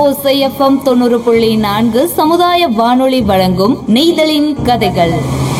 ஓசை எஃப்எம் தொண்ணூறு புள்ளி நான்கு சமுதாய வானொலி வழங்கும் நெய்தலின் கதைகள்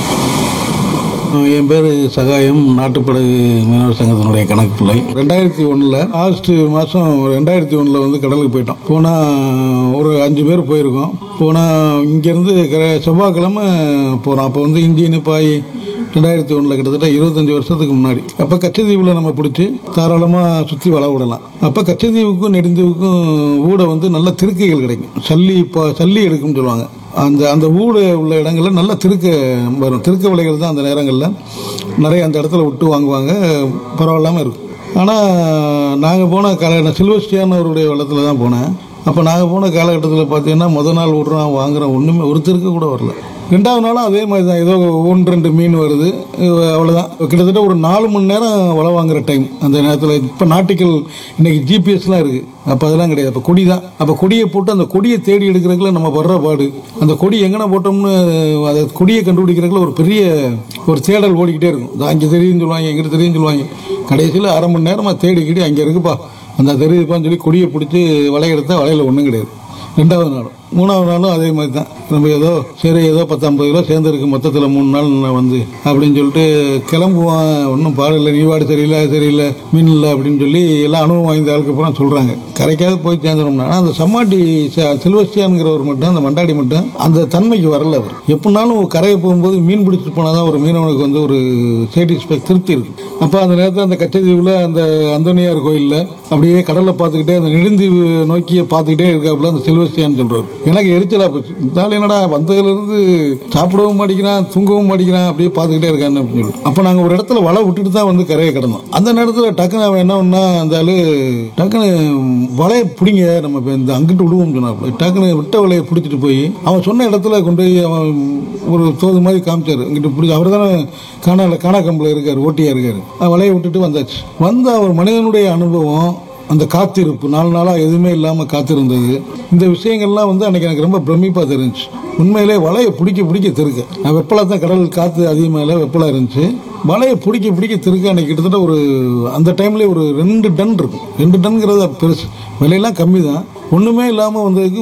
என் பேர் சகாயம் நாட்டுப்படகு மீனவர் சங்கத்தினுடைய கணக்கு பிள்ளை ரெண்டாயிரத்தி ஒன்றில் ஆகஸ்ட் மாதம் ரெண்டாயிரத்தி ஒன்றில் வந்து கடலுக்கு போயிட்டோம் போனால் ஒரு அஞ்சு பேர் போயிருக்கோம் போனால் இங்கேருந்து செவ்வாய்க்கிழமை போகிறோம் அப்போ வந்து இந்தியன் பாய் ரெண்டாயிரத்தி ஒன்றில் கிட்டத்தட்ட இருபத்தஞ்சி வருஷத்துக்கு முன்னாடி அப்போ கச்சத்தீவில் நம்ம பிடிச்சி தாராளமாக சுற்றி வள விடலாம் அப்போ கச்சத்தீவுக்கும் நெடுந்தீவுக்கும் ஊட வந்து நல்ல திருக்கைகள் கிடைக்கும் சல்லி இப்போ சல்லி எடுக்கும்னு சொல்லுவாங்க அந்த அந்த ஊடு உள்ள இடங்கள்ல நல்ல திருக்க வரும் திருக்க விலைகள் தான் அந்த நேரங்களில் நிறைய அந்த இடத்துல விட்டு வாங்குவாங்க பரவாயில்லாமல் இருக்கும் ஆனால் நாங்கள் போன கால சில்வஸ்டியான அவருடைய வெள்ளத்தில் தான் போனேன் அப்போ நாங்கள் போன காலகட்டத்தில் பார்த்தீங்கன்னா முத நாள் விட்றோம் வாங்குறோம் ஒன்றுமே ஒரு திருக்க கூட வரல ரெண்டாவது நாளும் அதே மாதிரி தான் ஏதோ ஒன்று ரெண்டு மீன் வருது அஹ் அவ்வளவுதான் கிட்டத்தட்ட ஒரு நாலு மணி நேரம் வலை வாங்குற டைம் அந்த நேரத்தில் இப்போ நாட்டிக்கல் இன்னைக்கு ஜிபிஎஸ்லாம் இருக்கு அப்போ அதெல்லாம் கிடையாது அப்போ கொடி தான் அப்போ கொடியை போட்டு அந்த கொடியை தேடி எடுக்கிறதுக்குள்ள நம்ம படுற பாடு அந்த கொடி எங்கன போட்டோம்னு அதை கொடியை கண்டுபிடிக்கிறதுக்குள்ள ஒரு பெரிய ஒரு தேடல் ஓடிக்கிட்டே இருக்கும் இது அங்கே தெரியும்னு சொல்லுவாங்க எங்கிட்ட தெரியும்னு சொல்லுவாங்க கடைசியில் அரை மணி நேரமாக தேடிக்கிட்டு அங்கே இருக்குப்பா அந்த தெரியுதுப்பான்னு சொல்லி கொடியை பிடிச்சி வலைய எடுத்தால் வலையில் ஒன்றும் கிடையாது ரெண்டாவது நாளும் மூணாவது நாளும் அதே மாதிரி தான் நம்ம ஏதோ சரி ஏதோ பத்து ஐம்பது கிலோ சேர்ந்துருக்கு மொத்தத்தில் மூணு நாள் நான் வந்து அப்படின்னு சொல்லிட்டு கிளம்புவான் ஒன்றும் பாடல நீவாடு சரியில்லை அது சரியில்லை மீன் இல்லை அப்படின்னு சொல்லி எல்லாம் அனுபவம் வாய்ந்த ஆளுக்கு அப்புறம் சொல்கிறாங்க கரைக்காவது போய் சேர்ந்துடணும்னா ஆனால் அந்த சம்மாட்டி சில்வஸ்டியானுங்கிறவர் மட்டும் அந்த மண்டாடி மட்டும் அந்த தன்மைக்கு வரல அவர் எப்படினாலும் கரையை போகும்போது மீன் பிடிச்சிட்டு போனால் தான் ஒரு மீனவனுக்கு வந்து ஒரு சேட்டிஸ்ஃபை திருப்தி இருக்கு அப்போ அந்த நேரத்தில் அந்த கச்சத்தீவில் அந்த அந்தோனியார் கோயிலில் அப்படியே கடலை பார்த்துக்கிட்டே அந்த நெடுந்தீவு நோக்கியே பார்த்துக்கிட்டே இருக்காப்புல அந்த சில்வஸ்டியான்னு சொல்றாரு எனக்கு எரிச்சலா போச்சு இருந்தாலும் என்னடா வந்ததுலேருந்து சாப்பிடவும் மாட்டேங்கிறான் தூங்கவும் மாட்டேங்கிறான் அப்படியே பார்த்துக்கிட்டே இருக்கான்னு அப்படின்னு சொல்லி அப்போ நாங்கள் ஒரு இடத்துல வலை விட்டுட்டு தான் வந்து கரையை கிடந்தோம் அந்த நேரத்தில் டக்குன்னு அவன் என்ன பண்ணா அந்த ஆளு டக்குன்னு வலையை பிடிங்க நம்ம இப்ப இந்த அங்கிட்டு விடுவோம் சொன்னாப்புல டக்குன்னு விட்ட வலையை பிடிச்சிட்டு போய் அவன் சொன்ன இடத்துல கொண்டு போய் அவன் ஒரு தோது மாதிரி காமிச்சாரு இங்கிட்டு பிடிச்சி அவர் தானே காணால காணா கம்பில் இருக்காரு ஓட்டியா இருக்காரு அவன் வலையை விட்டுட்டு வந்தாச்சு வந்த அவர் மனிதனுடைய அனுபவம் அந்த காத்திருப்பு நாலு நாளாக எதுவுமே இல்லாமல் காத்திருந்தது இந்த விஷயங்கள்லாம் வந்து அன்னைக்கு எனக்கு ரொம்ப பிரமிப்பாக தெரிஞ்சுச்சு உண்மையிலே வலையை பிடிக்க பிடிக்க திருக்க நான் வெப்பலாக தான் கடல் காற்று அதிகமாக இல்லை வெப்பலாக இருந்துச்சு வலையை பிடிக்க பிடிக்க திருக்க அன்னைக்கு கிட்டத்தட்ட ஒரு அந்த டைம்லேயே ஒரு ரெண்டு டன் இருக்கும் ரெண்டு டன்ங்கிறது பெருசு விலையெல்லாம் கம்மி தான் ஒன்றுமே இல்லாமல் வந்ததுக்கு